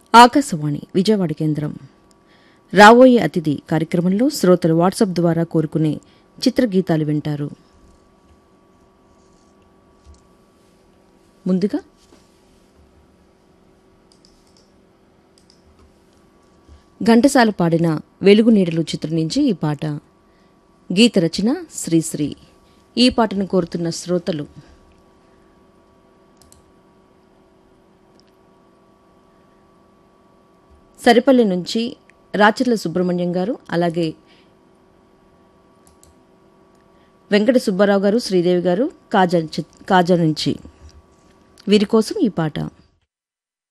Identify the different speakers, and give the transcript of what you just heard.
Speaker 1: ఆకాశవాణి విజయవాడ కేంద్రం రాబోయే అతిథి కార్యక్రమంలో శ్రోతలు వాట్సాప్ ద్వారా కోరుకునే చిత్రగీతాలు వింటారు ముందుగా ఘంటసాల పాడిన వెలుగు నీడలు చిత్రం నుంచి ఈ పాట గీత రచన శ్రీశ్రీ ఈ పాటను కోరుతున్న శ్రోతలు సరిపల్లి నుంచి రాచర్ల సుబ్రహ్మణ్యం గారు అలాగే వెంకట సుబ్బారావు గారు శ్రీదేవి గారు కాజా చి- కాజా నుంచి వీరి కోసం ఈ పాట